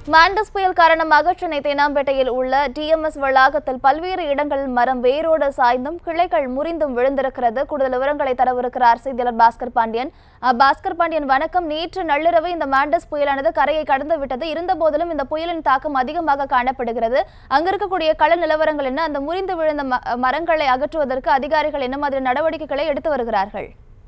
Mandous புயல் காரணமாக சென்னை தேனாம்பேட்டையில் உள்ள டிஎம்எஸ் வளாகத்தில் பல்வேறு இடங்களில் மரம் வேரோடு சாய்ந்தும் கிளைகள் முறிந்தும் விழுந்திருக்கிறது கூடுதல் விவரங்களை தரவிருக்கிறார் செய்தியாளர் பாஸ்கர் பாண்டியன் அஹ், பாஸ்கர் பாண்டியன் வணக்கம் நேற்று நள்ளிரவு இந்த மாண்டஸ் புயலானது கரையை கடந்து விட்டது இருந்த போதிலும் இந்த புயலின் தாக்கம் அதிகமாக காணப்படுகிறது அங்க இருக்கக்கூடிய கள நிலவரங்கள் என்ன அந்த முறிந்து விழுந்த ம- மரங்களை அகற்றுவதற்கு அதிகாரிகள் என்ன மாதிரி நடவடிக்கைகளை எடுத்து வருகிறார்கள்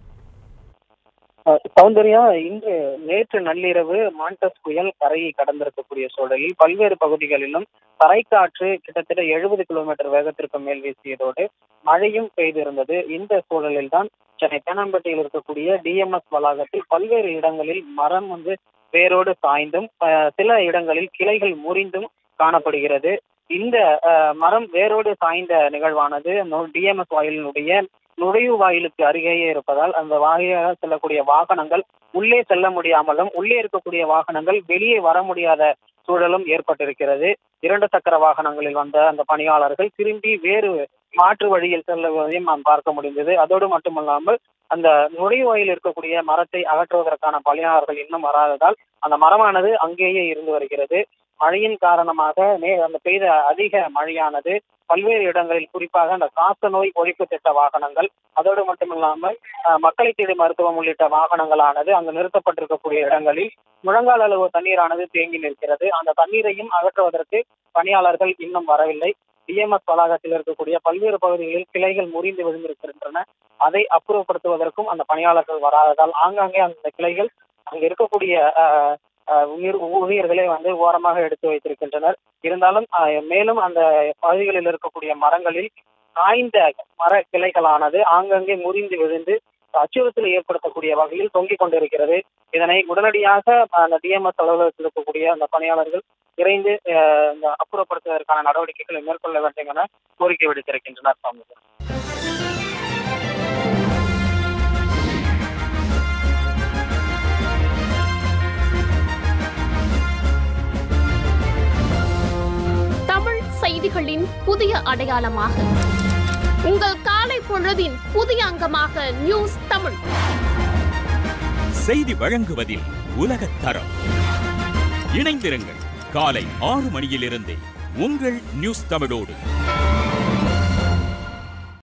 அஹ் சௌந்தர்யா இன்று நேற்று நள்ளிரவு மாண்டஸ் புயல் கரையை கடந்திருக்கக்கூடிய சூழலில் பல்வேறு பகுதிகளிலும் தரைக்காற்று கிட்டத்தட்ட எழுபது கிலோமீட்டர் வேகத்திற்கு மேல் வீசியதோடு மழையும் பெய்திருந்தது இந்த சூழலில் தான் சென்னை தேனாம்பேட்டையில் இருக்கக்கூடிய டிஎம்எஸ் வளாகத்தில் பல்வேறு இடங்களில் மரம் வந்து வேரோடு சாய்ந்தும் அஹ், சில இடங்களில் கிளைகள் முறிந்தும் காணப்படுகிறது இந்த அஹ், மரம் வேரோடு சாய்ந்த நிகழ்வானது டிஎம்எஸ் வாயிலினுடைய நுழைவு வாயிலுக்கு அருகேயே இருப்பதால் அந்த வாயிலாக செல்லக்கூடிய வாகனங்கள் உள்ளே செல்ல முடியாமலும் உள்ளே இருக்கக்கூடிய வாகனங்கள் வெளியே வர முடியாத சூழலும் ஏற்பட்டிருக்கிறது இரண்டு சக்கர வாகனங்களில் வந்த அந்த பணியாளர்கள் திரும்பி வேறு மாற்று வழியில் செல்வதையும் நாம் பார்க்க முடிந்தது அதோடு மட்டுமல்லாமல் அந்த நுழைவாயில் இருக்கக்கூடிய மரத்தை அகற்றுவதற்கான பணியாளர்கள் இன்னும் வராததால் அந்த மரமானது அங்கேயே இருந்து வருகிறது மழையின் காரணமாக மே அந்த பெய்த அதிக மழையானது பல்வேறு இடங்களில் குறிப்பாக அந்த காச நோய் ஒழிப்பு திட்ட வாகனங்கள் அதோடு மட்டுமில்லாமல் அஹ், மக்களை தேடி மருத்துவம் உள்ளிட்ட வாகனங்களானது அங்கு நிறுத்தப்பட்டிருக்கக்கூடிய இடங்களில் முழங்கால் அளவு தண்ணீரானது தேங்கி நிற்கிறது அந்த தண்ணீரையும் அகற்றுவதற்கு பணியாளர்கள் இன்னும் வரவில்லை டிஎம்எஸ் வளாகத்தில் இருக்கக்கூடிய பல்வேறு பகுதிகளில் கிளைகள் முறிந்து விழுந்திருக்கின்றன அதை அப்புறப்படுத்துவதற்கும் அந்த பணியாளர்கள் வராததால் ஆங்காங்கே அந்த கிளைகள் அங்கு இருக்கக்கூடிய அஹ், அஹ், உயிர் ஊழியர்களை வந்து ஓரமாக எடுத்து வைத்திருக்கின்றனர் இருந்தாலும் அஹ், மேலும் அந்த பகுதிகளில் இருக்கக்கூடிய மரங்களில் காய்ந்த மர கிளைகளானது ஆங்கங்கே முறிந்து விழுந்து அச்சுறுத்தலை ஏற்படுத்தக்கூடிய வகையில் தொங்கிக் கொண்டிருக்கிறது இதனை உடனடியாக அந்த டிஎம்எஸ் அலுவலகத்தில் இருக்கக்கூடிய அந்த பணியாளர்கள் விரைந்து அஹ், இந்த அப்புறப்படுத்துவதற்கான நடவடிக்கைகளை மேற்கொள்ள வேண்டும் என கோரிக்கை விடுத்திருக்கின்றனர் சாமி தமிழ் செய்திகளின் புதிய அடையாளமாக உங்கள் காலை பொழுதின் புதிய அங்கமாக நியூஸ் தமிழ் செய்தி வழங்குவதில் உலகத் தரம் இணைந்திருங்கள் காலை ஆறு மணியிலிருந்தே உங்கள் நியூஸ் தமிழோடு